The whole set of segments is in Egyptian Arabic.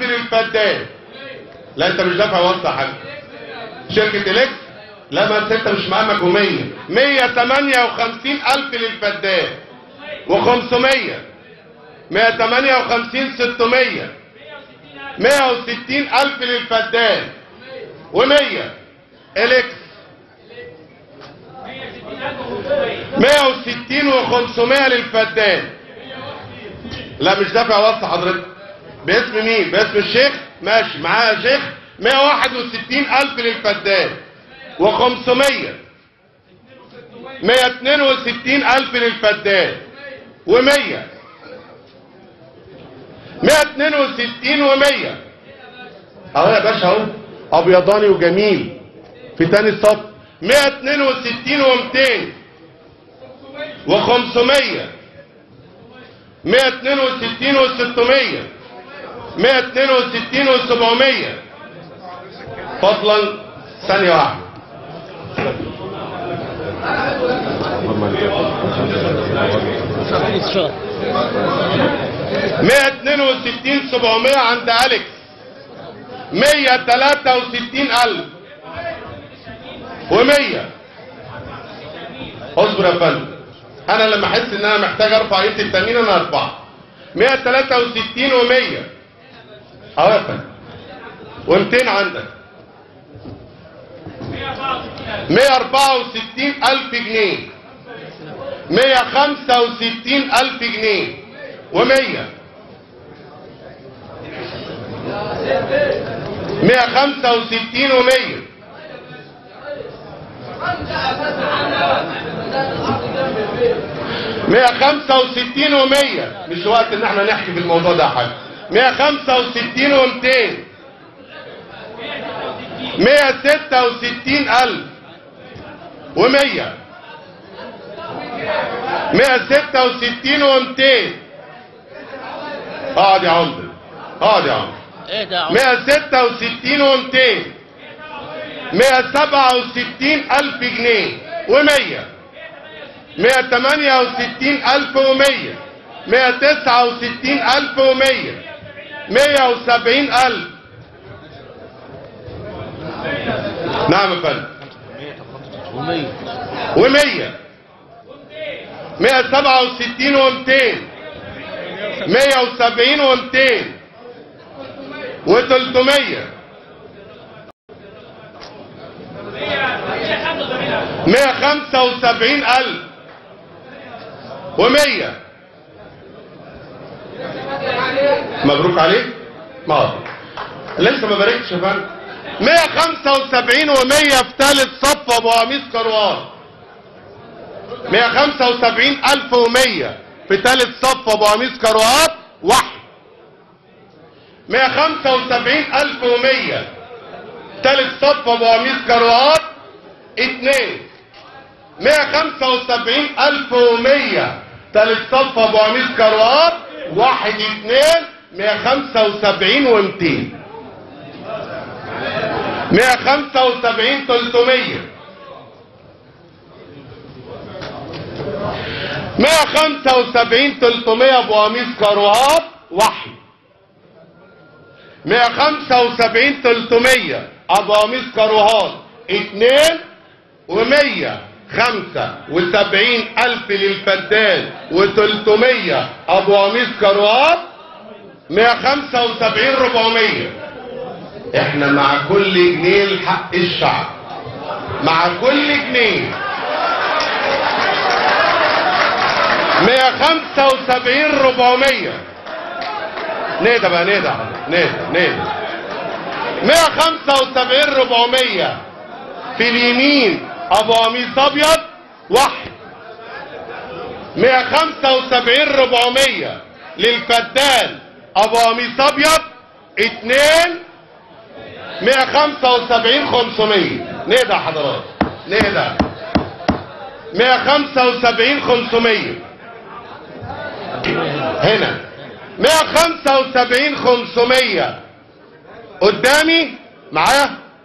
للفدان لا انت مش دافع وصل يا حاج شركة اليكس لا ما انت مش مقامك و100 158 الف للفدان و500 158 600 160 الف للفدان و100 اليكس 160 و500 للفدان لا مش دافع وصل حضرتك باسم مين باسم الشيخ ماشي معاه يا شيخ 161 الف للفدان و500 162 الف للفدان و100 162 و100 اهو يا باشا اهو ابيضاني وجميل في تاني الصف 162 و200 و500 162 و600 162 و700 فضلا ثانية واحدة شهر 162 700 عند أليكس 163 ألف و100 اصبر يا فندم انا لما احس ان انا محتاج ارفع قيمه التامين انا ارفعها 163 و100 اهو يا فندم و200 عندك 164 الف جنيه 165 الف جنيه و100 165 و100 165 و100 مش وقت ان احنا نحكي في الموضوع ده يا حاج 165 و200 166 الف و100 166 و200 اقعد يا عمده اقعد يا عمده ايه ده يا عم 166 و200 167 الف جنيه و100 168 الف و100 169 الف و100 170 الف نعم يا فندم ومية و100 167 و200 170 و200 و300 175 ألف و100 مبروك عليك؟ ما لسه ما باركتش يا فندم 175 و100 في ثالث صف ابو قميص كروان 175 ألف و100 في ثالث صف ابو قميص كروات واحد 175 ألف و100 ثالث صف ابو قميص كروات اتنين 175 ألف ومية ثالث صف ابو قميص كروات واحد اتنين 175 ومتين 175 300 175 300 ابو قميص كروات واحد 175 300 ابو قميص كروهات اتنين ومية خمسة وسبعين الف للفدان وتلتمية ابو قميص كروات مية خمسة وسبعين ربعمية احنا مع كل جنيه لحق الشعب مع كل جنيه مية خمسة وسبعين ربعمية نهدى بقى نهدى يا حضرتك نهدى نهدى 175 400 في اليمين ابو قميص ابيض واحد 175 400 للفدان ابو قميص ابيض اتنين 175 500 نهدى يا حضرات نهدى 175 500 هنا 175 500 قدامي معايا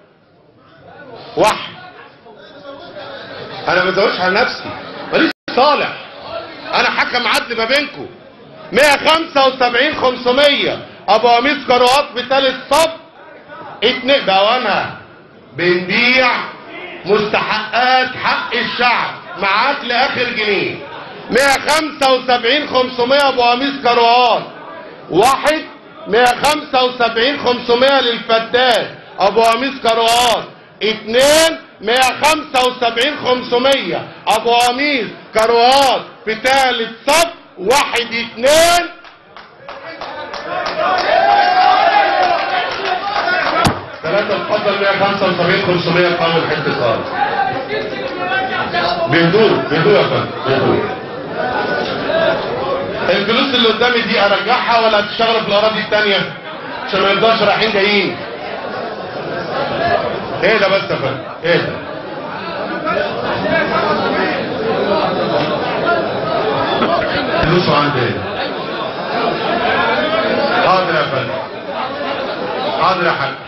واحد انا ما بدورش على نفسي ماليش صالح انا حكم عدل ما بينكم 175 500 ابو قميص كروات في ثالث صف اتنين بوانها بنبيع مستحقات حق الشعب معاك لاخر جنيه 175 500 ابو قميص كروات واحد 175 500 للفدان ابو قميص كروات اتنين 175 500 ابو قميص كروات في ثالث صف واحد اتنين ثلاثة اتفضل 175 500 في اول حته خالص بهدوء بهدوء يا فندم بهدوء الفلوس اللي قدامي دي ارجعها ولا هتشتغل في الاراضي التانية عشان ما يفضلش رايحين جايين ايه ده بس يا فندم ايه ده فلوسه عندي ايه حاضر يا فندم حاضر يا حاج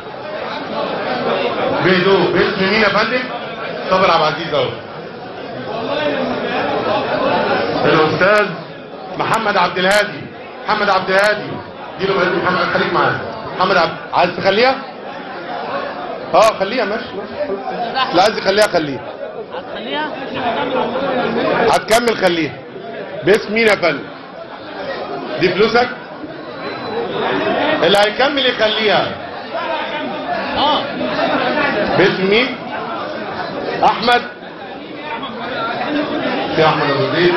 بهدوء باسم مين يا فندم صابر عبد العزيز اهو الاستاذ محمد عبد الهادي محمد عبد الهادي اديله بقى محمد خليك معانا محمد عبد عايز تخليها اه خليها ماشي ماشي لا عايز يخليها خليها هتخليها هتكمل خليها باسم مين يا فندم دي فلوسك اللي هيكمل يخليها اه باسم مين احمد في احمد ابو زيد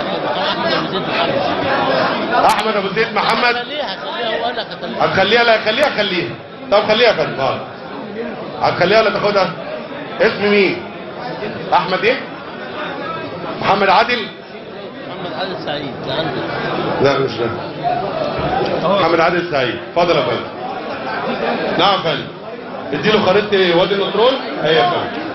احمد ابو زيد محمد خليها خليها هو قال لك هتخليها هتخليها لا خليها خليها طب خليها يا فندم اه هتخليها ولا تاخدها اسم مين احمد ايه محمد عادل محمد علي سعيد ده عندك لا مش ده محمد عادل سعيد اتفضل يا فندم نعم يا فندم اديله خريطه وادي النطرون ايوه يا فندم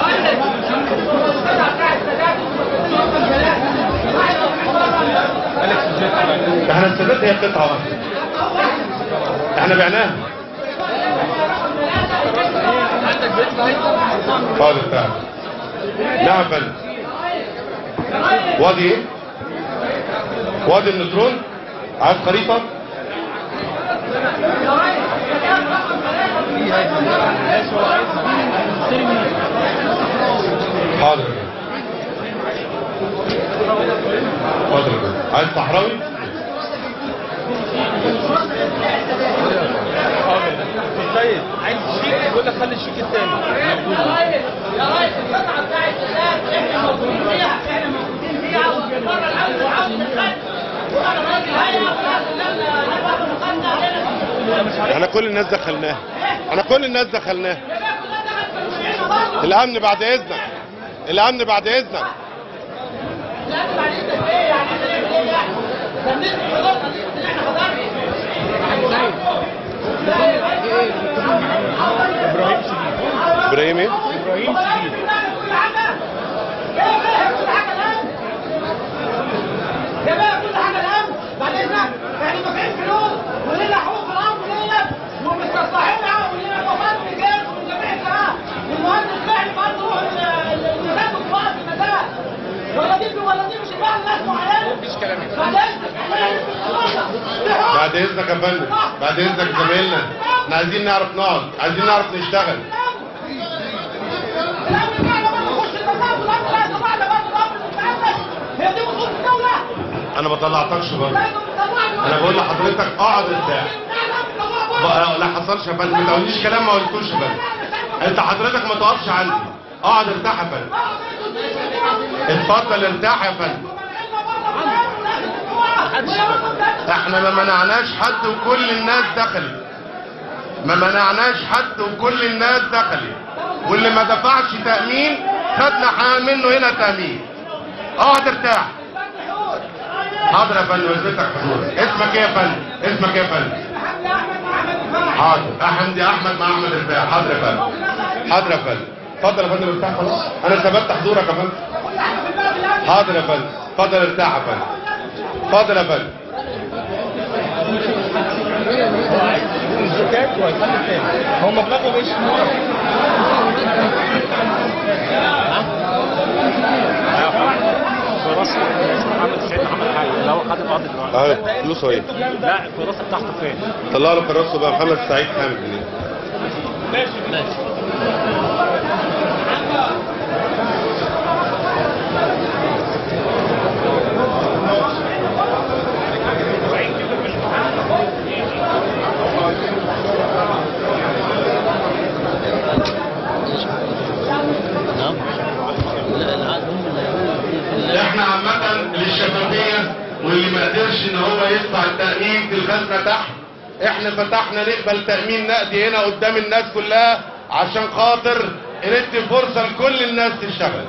احنا السادات هي قطعه واحده احنا بعناها حاضر تعال نعم يا فندم وادي ايه وادي النطرون عايز خريطه حاضر حاضر عايز صحراوي طيب عايز شيك يقول لك خلي الشيك الثاني يا ريس القطعه بتاعت الناس احنا موجودين فيها احنا موجودين فيها وبره العالم وعاوز الخد وانا راجل هيا وخلاص لما نبقى مقدم احنا كل الناس دخلناها احنا كل الناس دخلناها الامن بعد اذنك الامن بعد اذنك ابراهيم شديد ابراهيم ايه ابراهيم شديد جماعة كل حاجة الآن بعد إذنك يعني دافعين فلوس ولنا حقوق في الأرض ديت ومستصلحينها ولنا وفاة رجال وجميع الكلام والمهندس فعلي برضه الميزان والفؤاد في المزاد ولا دي ولا دي مش بقى الناس معينة مفيش كلام بعد إذنك إحنا في الأرض. بعد اذنك يا فندم بعد اذنك يا زمايلنا احنا عايزين نعرف نقعد عايزين نعرف نشتغل الأمن بتاعنا برضه يخش المزاد والأمن لا يطلعنا برضه الأمن المتعدد هي دي وصول الدولة انا ما طلعتكش برضه لازم تطلعنا انا بقول لحضرتك اقعد ارتاح بقى- لا حصلش يا فندم ما تقوليش كلام ما قلتوش يا فندم انت حضرتك ما تقفش عندي اقعد ارتاح يا فندم اتفضل ارتاح يا فندم احنا ما منعناش حد وكل الناس دخلت ما منعناش حد وكل الناس دخلت واللي ما دفعش تأمين خدنا حق منه هنا تأمين اقعد ارتاح حاضر يا فندم وزيتك حضور اسمك ايه يا فندم اسمك ايه يا فندم حاضر حمدي احمد مع احمد رفاعي حاضر يا فندم حاضر يا فندم اتفضل يا فندم ارتاح خلاص انا ثبت حضورك يا فندم حاضر يا فندم اتفضل ارتاح يا فندم اتفضل يا فندم الزكاة وهيخلي الثاني هو مبلغه ايش؟ في راس محمد سعيد محمد حاج اللي هو خد الارض دلوقتي اهي فلوسه ايه لا في راس بتاعته فين؟ طلع له كراسه بقى محمد سعيد حامد جنيه ماشي نعم لا العقد هم اللي يقولوا في- في احنا عامة للشفافية واللي ما قدرش ان هو يدفع التأمين في الخزنة تحت احنا فتحنا نقبل تأمين نقدي هنا قدام الناس كلها عشان خاطر ندي فرصة لكل الناس تشتغل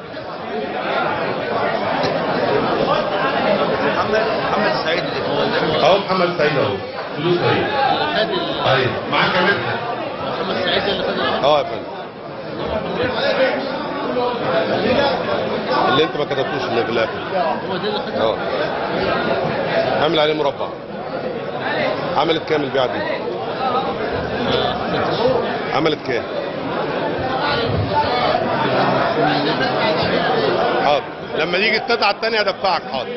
محمد محمد سعيد اهو محمد سعيد اهو فلوس اهي اللي خد ال- اهي معاك كمان محمد سعيد اللي خد العقد اه يا فندم اللي انت ما كتبتوش اللي في الاخر هو ده اللي خد اه عامل عليه مربع عملت كام البيعه دي عملت كام حاضر لما يجي القطعه الثانيه ادفعك حاضر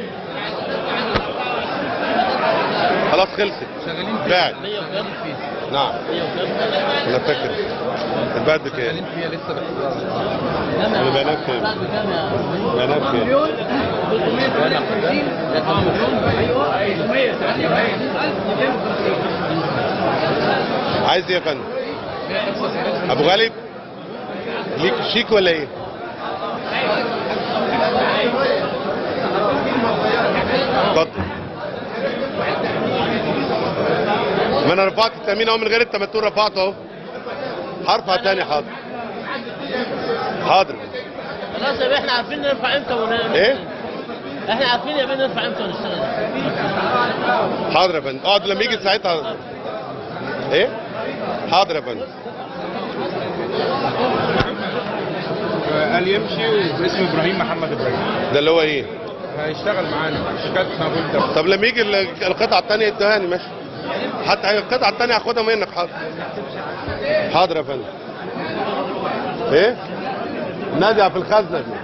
خلاص خلصت بعد 100 وكام فيه نعم 100 وكام انا فاكر البعد بكام كام اللي بينات كام بعد كام يا بينات كام ده كام عايز ايه يا فندم ابو غالب ليك شيك ولا ايه اتفضل ما انا رفعت التامين اهو من غير التمتون رفعته اهو هرفع تاني حاضر حاضر خلاص يا بيه احنا عارفين نرفع امتى ون... ايه احنا عارفين يا بيه نرفع امتى ونشتغل حاضر يا فندم اقعد لما يجي ساعتها ايه حاضر يا فندم قال يمشي واسمه ابراهيم محمد ابراهيم ده اللي هو ايه هيشتغل معانا شركات مقبول ده طب لما يجي ال- القطعه الثانيه يديهاني ماشي حتى هي القطعه الثانيه هاخدها منك حاضر حاضر يا فندم ايه نادي في الخزنه دي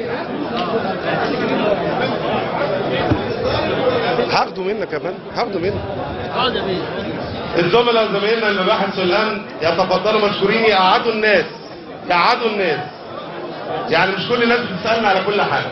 هاخده منك يا فندم هاخده منك اقعد يا بيه الزملاء وزمايلنا المباحث والامن يتفضلوا مشكورين يقعدوا الناس يقعدوا الناس يعني مش كل الناس بتسالنا على كل حاجه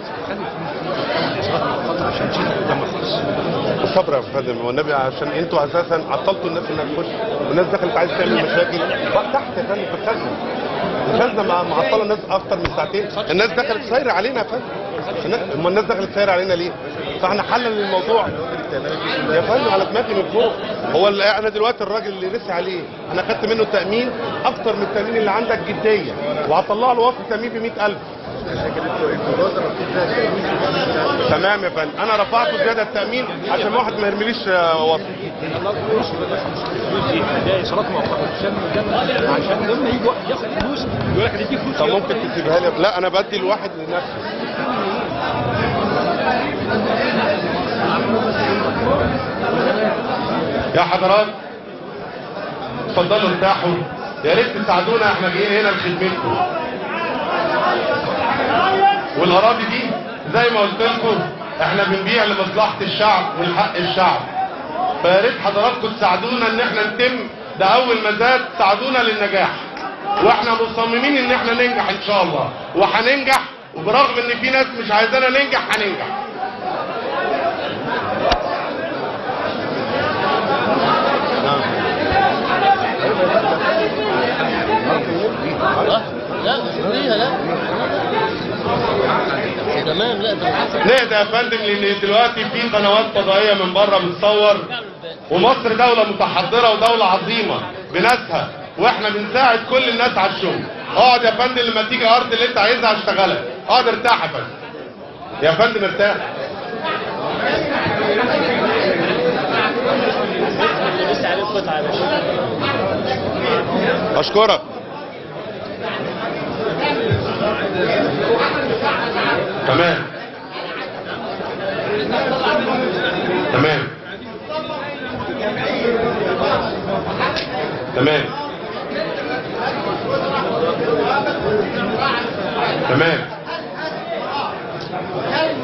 عشان تشيل قدام الخصم صبر يا فندم والنبي عشان انتوا اساسا عطلتوا الناس انها تخش والناس دخلت عايز تعمل مشاكل بقى تحت يا فندم في الخزنه الخزنه مع- معطله الناس اكتر من ساعتين الناس دخلت سايره علينا يا فندم الناس- اما الناس دخلت سايره علينا ليه؟ فاحنا حلل الموضوع يا فندم على دماغي من فوق هو اللي انا دلوقتي الراجل اللي رسي عليه انا خدت منه تامين اكتر من التامين اللي عندك جديه وهطلع له وصف تامين ب 100000 تمام يا فندم انا رفعته زياده التامين عشان واحد ما يرميليش آه، وصف الفلوس دي ده اشارات مؤقته عشان الجنة عشان لما يجي واحد ياخد فلوس يقول لك هنديك فلوس طب ممكن تسيبها لي لا انا بدي الواحد لنفسي يا حضرات اتفضلوا ارتاحوا يا ريت تساعدونا احنا جايين هنا لخدمتكم والاراضي دي زي ما قلت لكم احنا بنبيع لمصلحه الشعب والحق الشعب فيا ريت حضراتكم تساعدونا ان احنا نتم ده اول ما زاد ساعدونا للنجاح واحنا مصممين ان احنا ننجح ان شاء الله وهننجح وبرغم ان في ناس مش عايزانا ننجح هننجح اه لا مش فيها لا تمام لا ده نهدى يا فندم لان دلوقتي في قنوات فضائيه من بره بتصور ومصر دولة متحضرة ودولة عظيمة بناسها واحنا بنساعد كل الناس على الشغل اقعد يا فندم لما تيجي ارض اللي انت عايزها اشتغلها اقعد ارتاح يا فندم يا فندم ارتاح لسه عليه قطعه يا باشا اشكرك تمام تمام تمام تمام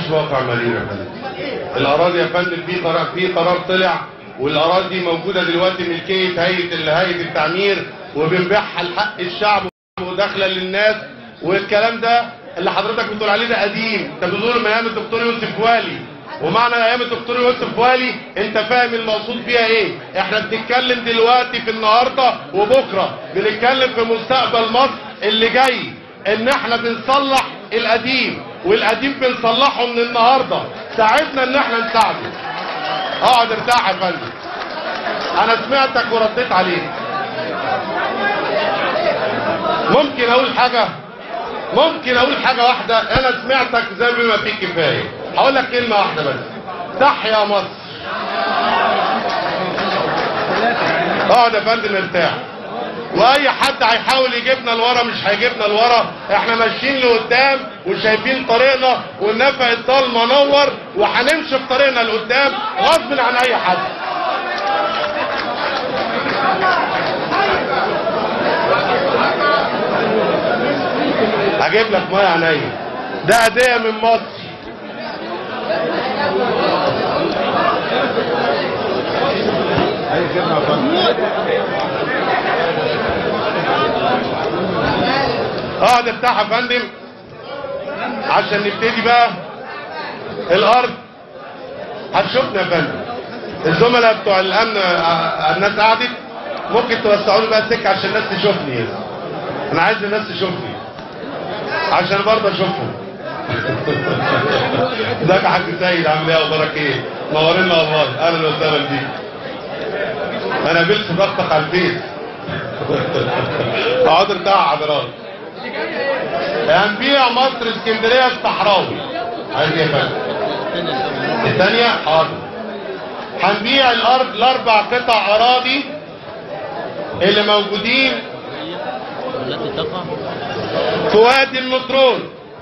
واقع مرير يا فندم الاراضي يا فندم في قرار في قرار طلع والاراضي دي موجوده دلوقتي ملكيه هيئه هيئه التعمير وبنبيعها لحق الشعب وداخله للناس والكلام ده اللي حضرتك بتقول عليه ده قديم انت بتقول من ايام الدكتور يوسف والي ومعنى ايام الدكتور يوسف والي انت فاهم المقصود بيها ايه احنا بنتكلم دلوقتي في النهارده وبكره بنتكلم في مستقبل مصر اللي جاي ان احنا بنصلح القديم والقديم بنصلحه من النهارده ساعدنا ان احنا نساعده اقعد ارتاح يا فندم انا سمعتك ورديت عليك ممكن اقول حاجه ممكن اقول حاجه واحده انا سمعتك زي بما فيه كفايه هقول لك كلمه واحده بس تحيا مصر اقعد يا فندم ارتاح واي حد هيحاول يجيبنا لورا مش هيجيبنا لورا احنا ماشيين لقدام وشايفين طريقنا والنفق الضلمه نور وهنمشي في طريقنا لقدام غصب عن اي حد هجيب لك ميه عينيا ده هديه من مصر اي خدمه يا فندم اقعد افتح يا فندم عشان نبتدي بقى الارض هتشوفنا يا فندم الزملاء بتوع الامن آه، الناس قعدت ممكن توسعوا لي بقى السكه عشان الناس تشوفني انا عايز الناس تشوفني عشان برضه اشوفهم ازيك يا حاج سيد عامل ايه اخبارك ايه نورنا والله اهلا وسهلا بيك انا قابلت ضغطك على البيت اقعد ارتاح حضرات هنبيع مصر اسكندريه الصحراوي عايز ايه يا فندم الثانيه حاضر هنبيع الارض الاربع قطع اراضي اللي موجودين والتي تقع في وادي النطرون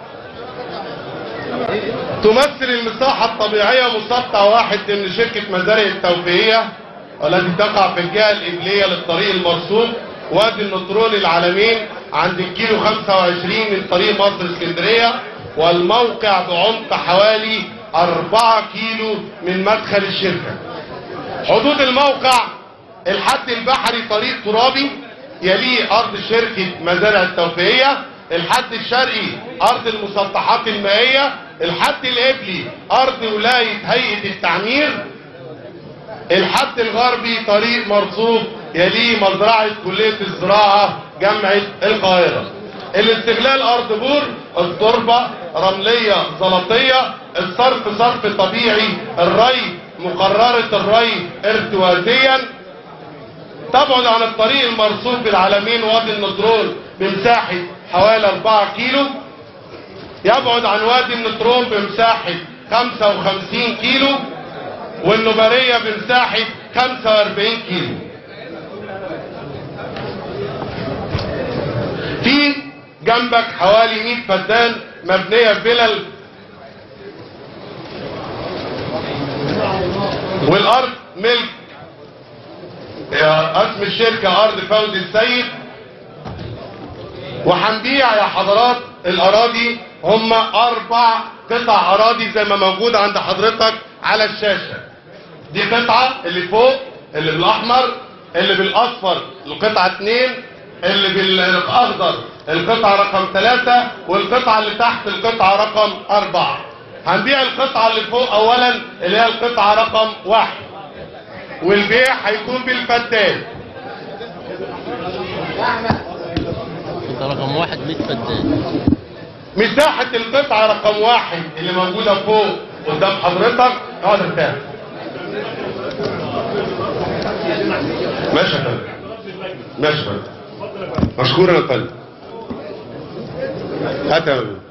تمثل المساحة الطبيعية مسطح واحد من شركة مزارع التوفيقية والتي تقع في الجهة الإبلية للطريق المرسوم وادي النطرون العالمين عند الكيلو 25 من طريق مصر اسكندرية والموقع بعمق حوالي 4 كيلو من مدخل الشركة حدود الموقع الحد البحري طريق ترابي يليه ارض شركة مزارع التوفيقية الحد الشرقي ارض المسطحات المائية الحد القبلي ارض ولاية هيئة التعمير الحد الغربي طريق مرصوف يليه مزرعة كلية الزراعة جامعة القاهرة الاستغلال ارض بور التربة رملية زلطية الصرف صرف طبيعي الري مقررة الري ارتوازيا تبعد عن الطريق المرصوف بالعالمين وادي النطرون بمساحة حوالي 4 كيلو يبعد عن وادي النطرون بمساحة 55 كيلو والنبرية بمساحة 45 كيلو في جنبك حوالي 100 فدان مبنية بفلل والارض ملك اسم الشركة ارض فوزي السيد وهنبيع يا حضرات الاراضي هم اربع قطع اراضي زي ما موجود عند حضرتك على الشاشة دي قطعة اللي فوق اللي بالاحمر اللي بالاصفر القطعة اتنين اللي بالاخضر القطعة رقم ثلاثة والقطعة اللي تحت القطعة رقم اربعة هنبيع القطعة اللي فوق اولا اللي هي القطعة رقم واحد والبيع هيكون بالفدان انت رقم واحد 100 فدان مساحة القطعة رقم واحد اللي موجودة فوق قدام حضرتك اقعد ارتاح ماشي يا فندم ماشي يا فندم مشكورا يا فندم هات يا فندم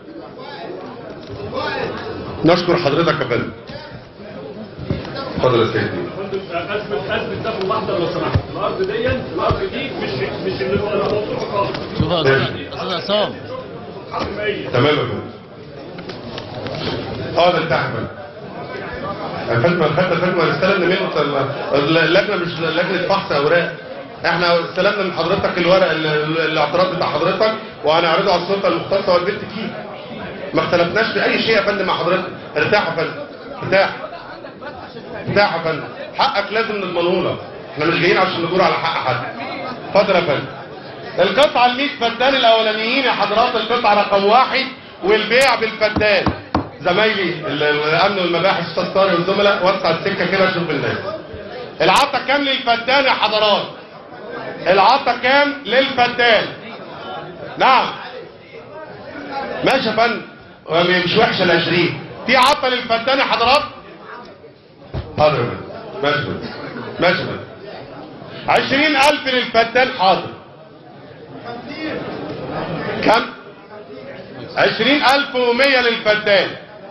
نشكر حضرتك يا فندم اتفضل يا سيدي اثبت اثبت ده في اللحظه لو سمحت الارض دي الارض دي مش مش اللي هو الموضوع خالص شوف يا استاذ استاذ عصام حرميه تمام يا فندم اقعد ارتاح يا فندم يا فندم خدت يا فندم استلمنا منه ال- اللجنه مش لجنه فحص اوراق احنا استلمنا من حضرتك الورق ال- ال- الاعتراف بتاع حضرتك وهنعرضه على السلطه المختصه والبنت فيه ما اختلفناش في اي شيء يا فندم مع حضرتك ارتاح يا فندم ارتاح ارتاح يا فندم حقك لازم نضمنه لك احنا مش جايين عشان ندور على حق حد اتفضل يا فندم القطعة ال 100 فدان الاولانيين يا حضرات القطعة رقم واحد والبيع بالفدان زمايلي ال- الامن والمباحث استاذ طارق والزملاء وسع السكه كده اشوف الناس العطا كام للفدان يا حضرات العطا كام للفدان نعم ماشي يا فندم هو مش وحشه ال 20 في عطا للفدان يا حضرات حاضر يا فندم ماشي يا فندم ماشي يا فندم 20000 للفدان حاضر كم 20100 للفدان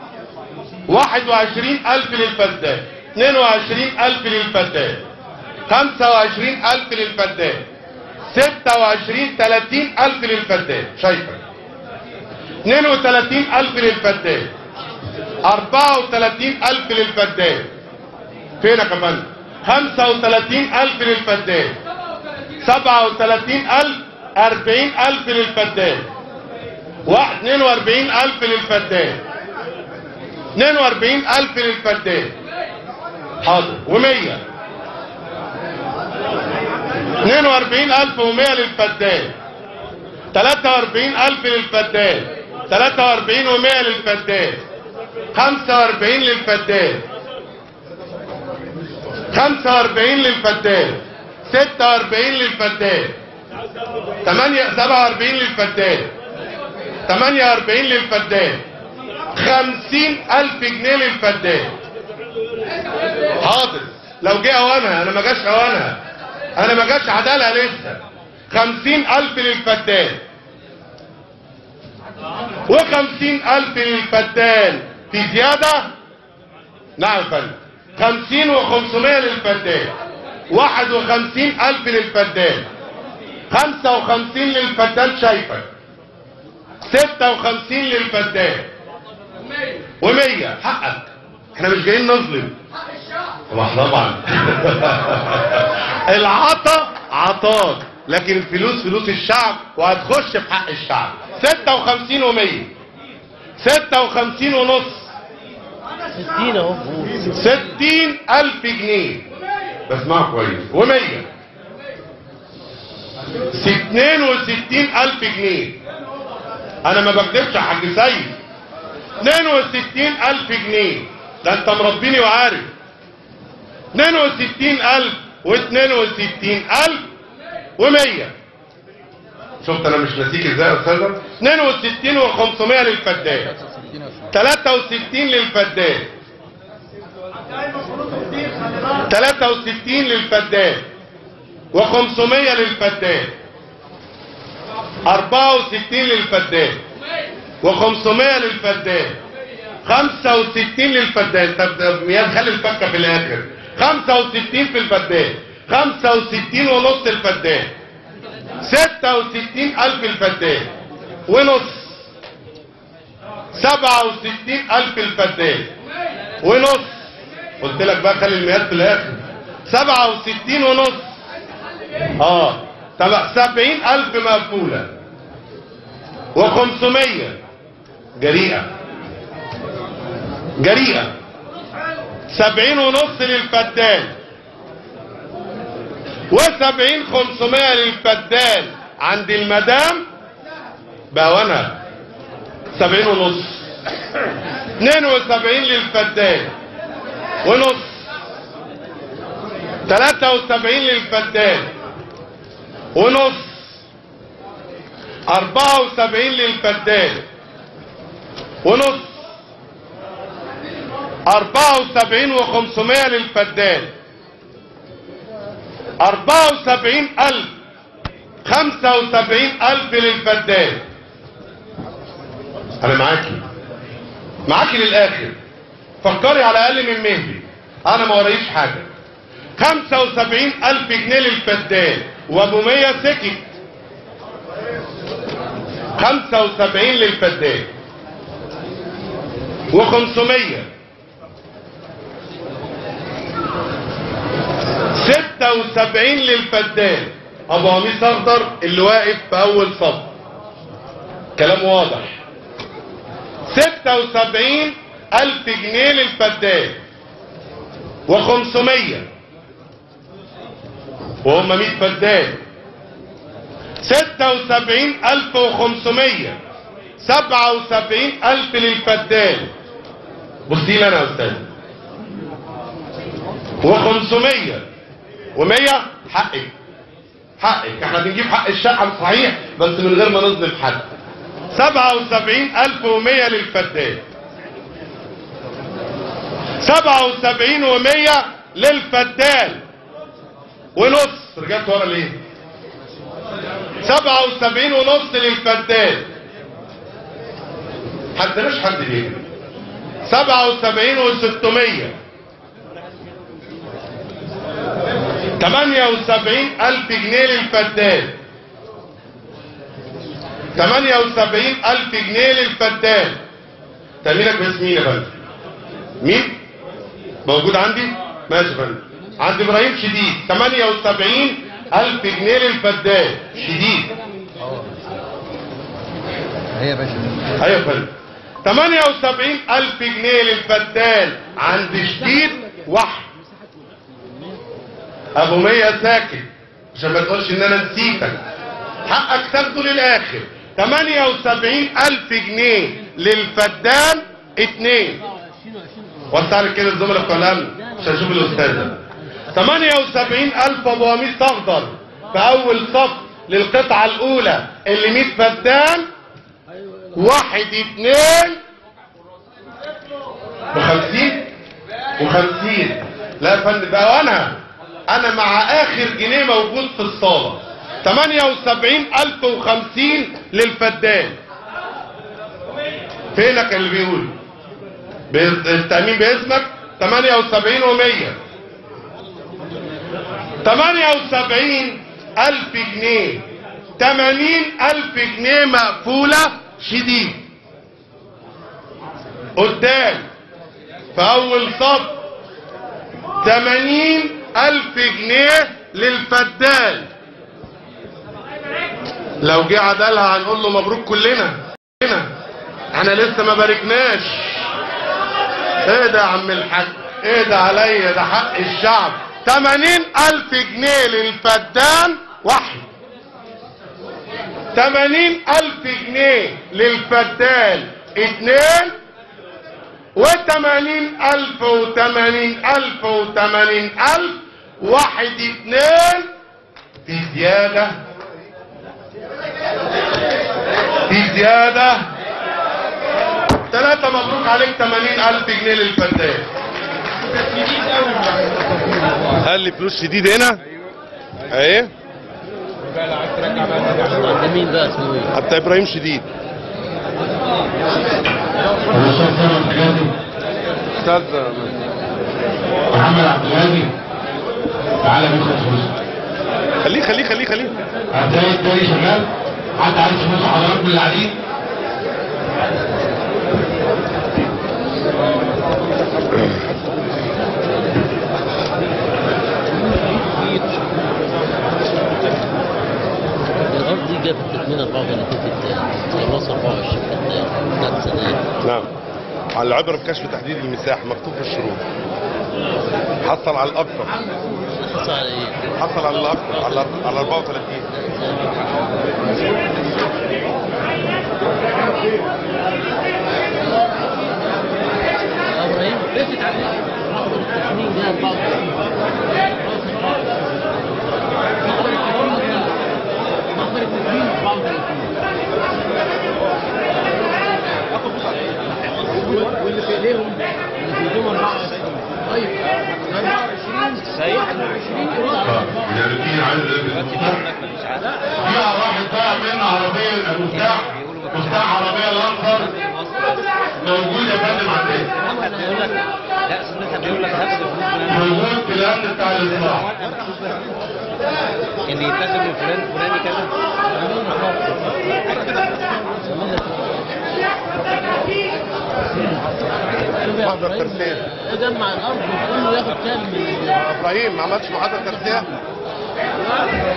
21000 للفدان 22000 للفدان 25000 للفدان 26 30000 للفدان شايفه 32000 للفدان 34000 للفدان فينك يا فندم 35000 للفدان 37000 40000 للفدان واحد 42000 للفدان 42000 للفدان حاضر و100 42100 للفدان 43000 للفدان 43 و100 للفدان 45 للفدان 45 للفدان 46 للفدان 8 47 للفدان 48 للفدان 50000 جنيه للفدان حاضر لو جه اوانها انا ما جاش اوانها انا ما جاش عدالة لسه 50000 للفدان و50000 للفدان في زيادة نعم يا فندم 50 و500 للفدان 51000 للفدان 55 للفدان شايفك 56 للفدان و100 حقك احنا مش جايين نظلم طبعا طبعا العطا عطاك لكن الفلوس فلوس الشعب وهتخش في حق الشعب 56 و100 56 ونص 60 اهو 60 ألف جنيه بسمعه كويس و100 62 ألف جنيه أنا ما بكذبش يا حاج سيد 62 ألف جنيه ده أنت مربيني وعارف 62 ألف و62 ألف و100 شفت أنا مش ناسيك إزاي يا أستاذة 62 و500 للفدان 63 للفدان 63 للفدان و500 للفدان 64 للفدان و500 للفدان 65 للفدان طب ده مياد خلي الفكه في الاخر 65 في الفدان 65 ونص الفدان 66 الف الفدان ونص 67 الف الفدان ونص قلت لك بقى خلي المياد في الاخر 67 ونص اه طب 70 الف مقفوله و500 جريئه جريئه 70 ونص للفدان و70 500 للفدان عند المدام بقى وانا 70 ونص 72 للفدان ونص 73 للفدان ونص 74 للفدان ونص 74 و500 للفدان 74 ألف 75 ألف للفدان أنا معاكي معاكي للآخر فكري على أقل من مهلي أنا ما وريش حاجة 75 ألف جنيه للفدان وأبو 100 سكت 75 للفدان و500 76 للفدان ابو قميص اخضر اللي واقف في اول صف كلام واضح 76 ألف جنيه للفدان و500 وهم 100 فدان 76500 77000 للفدان بصي لي انا يا استاذ و500 و100 حقك حقك احنا بنجيب حق الشقه صحيح بس من غير ما نظلم حد 77100 للفدان 77 و100 للفدان ونص رجعت ورا ليه 77 ونص للفدان حدناش حد ليه 77 و600 78 ألف جنيه للفدان 78 ألف جنيه للفدان تأمينك باسم مين يا فندم؟ مين؟ موجود عندي؟ ماشي يا فندم عند إبراهيم شديد 78 ألف جنيه للفدان شديد هي يا باشا ايوه يا فندم 78 ألف جنيه للفدان عند شديد واحد ابو مية ساكت عشان ما تقولش ان انا نسيتك حقك تاخده للاخر 78 ألف جنيه للفدان اتنين وسع لي كده الزملاء بتوع الامن عشان اشوف الاستاذ ده 78 ألف ابو قميص اخضر في اول صف للقطعة الاولى اللي 100 فدان واحد اتنين بخمسين وخمسين لا يا فندم بقى وانا انا مع اخر جنيه موجود في الصالة تمانية وسبعين الف وخمسين للفدان فينك اللي بيقول بإز- التأمين باسمك تمانية وسبعين ومية تمانية وسبعين ألف جنيه تمانين ألف جنيه مقفولة شديد قدام في أول صف تمانين ألف جنيه للفدان لو جه عدلها هنقول له مبروك كلنا كلنا احنا لسه ما باركناش ايه ده يا عم الحاج ايه ده عليا ده حق الشعب تمانين ألف جنيه للفدان واحد تمانين ألف جنيه للفدان اتنين وتمانين ألف وتمانين ألف وتمانين ألف واحد اتنين في زيادة في زيادة ثلاثة مبروك عليك تمانين ألف جنيه للفدان قال لي فلوس شديد هنا ايه ده مين بقى اسمه ايه؟ حتى ابراهيم شديد استاذ محمد عبد الهادي تعالى ناخد فلوس خليه خليه خليه خليه هتلاقي التاني شغال حد عايز فلوس حضراتكم اللي قاعدين الارض دي جابت تكمين 34 فدان خلص 24 فدان ثلاث سنوات نعم على العبر بكشف تحديد المساحة مكتوب في الشروط حصل على الأكثر حصل على ايه؟ حصل على الأكثر على على 34 ابراهيم لفت عليه التكمين ده 34 مقبرة التكمين 34 واللي في ايديهم اللي في ايديهم 24 طيب 24 21 يرد على 24 فيها واحد بقى من عربية المفتاح مفتاح عربية الأخضر موجود يا فندم عندنا بيقول لك لا سمعتها بيقول لك نفس الفلوس فلان موجود في الأمن بتاع الإصلاح ان يتاخد من فلان فلاني كذا محضر ترسية يجمع الارض وكله ياخد كام من إبراهيم ما عملتش محضر ترسية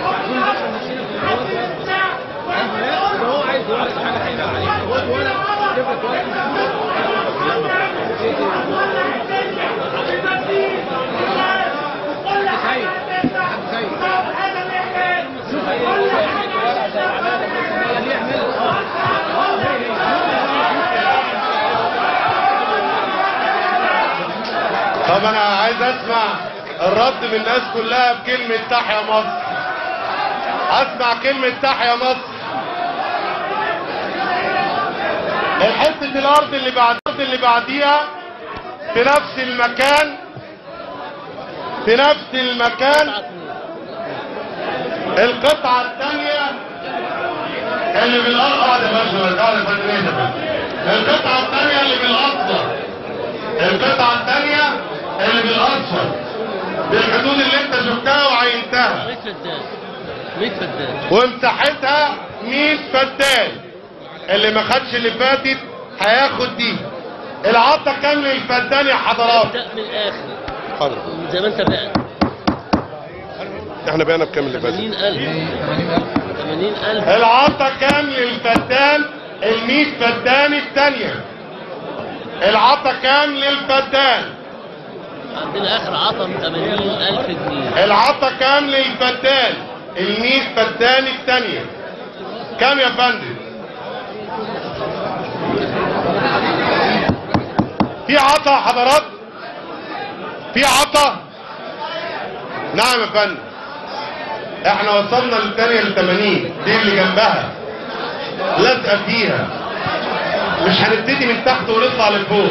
هو عايز يقول لك حاجه حلوه عليك طب انا عايز اسمع الرد من الناس كلها بكلمة تحيا مصر اسمع كلمة تحيا مصر الحتة الارض اللي بعد الارض اللي بعديها في نفس المكان في نفس المكان القطعة الثانية اللي بالاصفر ده باشا قاعد القطعة الثانية اللي بالاصفر القطعة الثانية اللي بالاصفر بالحدود اللي انت شفتها وعينتها 100 فدان 100 فدان ومساحتها 100 فدان اللي ما خدش اللي فاتت هياخد دي العطا كام للفدان يا حضرات ابدأ من الآخر حاضر زي ما انت بقى احنا بقينا بكام اللي 80000 80000 العطا كام للفدان ال 100 فدان الثانية العطا كام للفدان عندنا آخر عطا 80000 جنيه العطا كام للفدان ال 100 فدان الثانية كام يا فندم في عطا يا حضرات في عطا نعم يا فندم احنا وصلنا للثانية ل 80 دي اللي جنبها لازقه فيها مش هنبتدي من تحت ونطلع لفوق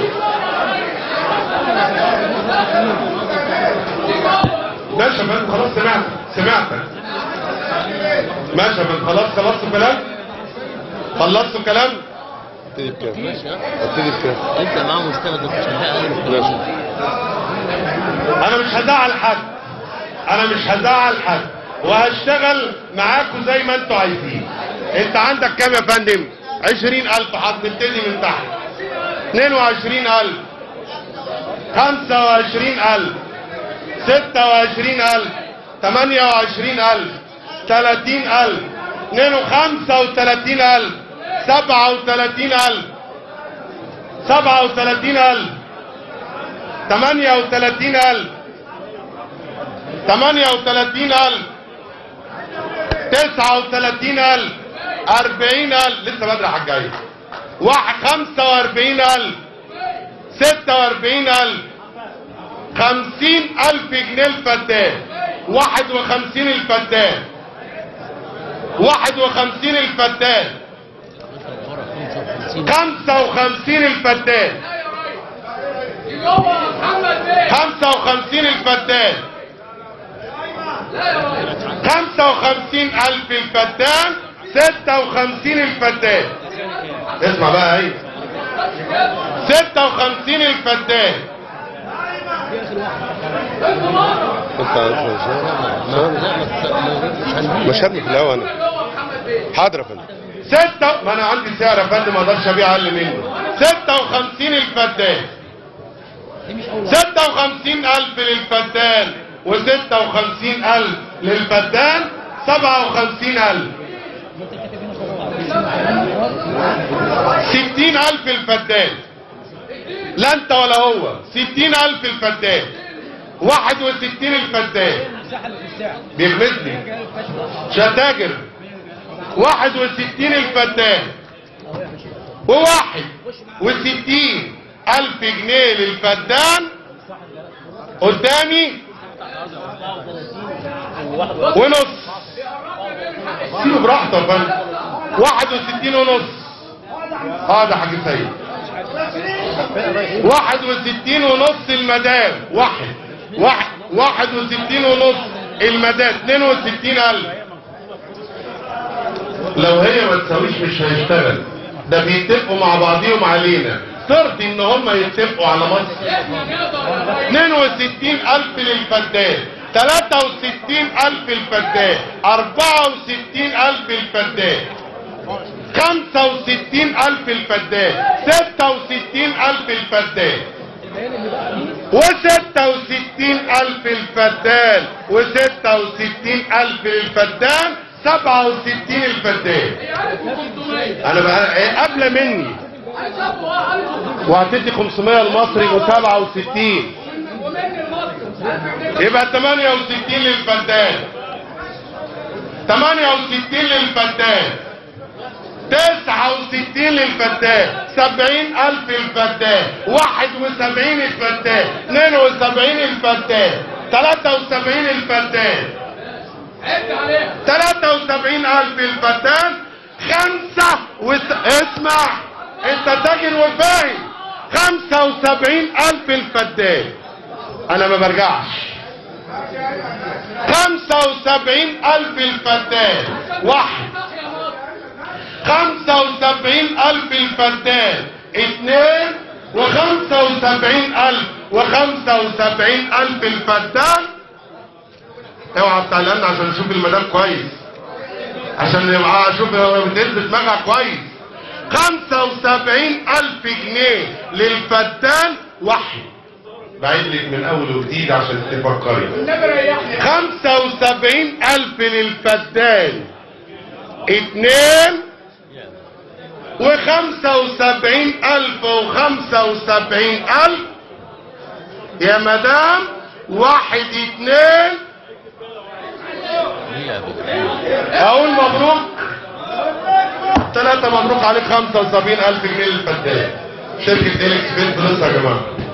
ماشي يا فندم خلاص سمعت سمعتك ماشي يا فندم خلاص خلصتوا كلام خلصتوا كلام ابتدي بكام ماشي ها؟ ابتدي بكام انت معاهم مستند ماشي. انا مش هزعل حد انا مش هزعل حد وهشتغل معاكم زي ما انتوا عايزين انت عندك كام يا فندم عشرين الف هنبتدي من تحت اتنين وعشرين الف خمسة وعشرين الف ستة وعشرين الف تمانية وعشرين الف تلاتين الف اتنين وخمسة وتلاتين الف سبعة وتلاتين الف سبعة وتلاتين الف تمانية وتلاتين ألف تمانية وتلاتين ألف تسعة وتلاتين ألف أربعين ألف لسه بدري على الجاي واحد خمسة وأربعين ألف ستة وأربعين ألف خمسين ألف جنيه الفدان واحد وخمسين الفدان واحد وخمسين الفدان خمسة وخمسين الفدان خمسة وخمسين الفدان خمسة وخمسين ألف الفدان ستة وخمسين الفدان اسمع بقى ايه ستة وخمسين الفدان مش هبني في الاول انا حاضر يا فندم ستة ما انا عندي سعر يا فندم ما اقدرش ابيع اقل منه ستة وخمسين الفدان ستة وخمسين ألف للفدان وستة وخمسين ألف للفدان سبعة وخمسين ألف ستين ألف الفدان لا انت ولا هو ستين ألف الفدان واحد وستين الفدان بيغمزني شتاجر واحد وستين الفدان وواحد وستين ألف جنيه للفدان قدامي ونص سيبه براحته يا فندم واحد وستين ونص اه ده حاج سيد واحد وستين ونص المدام واحد واحد واحد وستين ونص المدام اتنين وستين ألف لو هي ما تساويش مش هيشتغل ده بيتفقوا مع بعضيهم علينا ترضي ان هم يتفقوا على مصر 62 الف للفدان 63 الف الفدان 64 الف الفدان 65 الف الفدان 66 الف الفدان و66 الف الفدان و66 الف الفدان 67 الفدان انا بقى ايه قبل مني وهتدي 500 المصري و67 يبقى 68 للفدان 68 للفدان 69 للفدان 70000 الفدان 71 الفدان 72 الفدان 73 الفدان 73000 الفدان خمسة وس... اسمع انت تاجر وفاهم 75000 الفدان انا ما برجعش 75000 الفدان واحد 75000 الفدان اثنين و75000 و75000 الفدان اوعى بتعلقنا عشان نشوف المدام كويس عشان نبقى اشوف هو بتدي دماغها كويس 75000 جنيه للفدان واحد بعيد لك من اول وجديد عشان تفكري 75000 للفدان اتنين وخمسة وسبعين ألف وخمسة وسبعين ألف يا مدام واحد اتنين أقول مبروك ثلاثة مبروك عليك خمسة وسبعين ألف جنيه للفدان شركة إليكس بيت فلوسها يا جماعة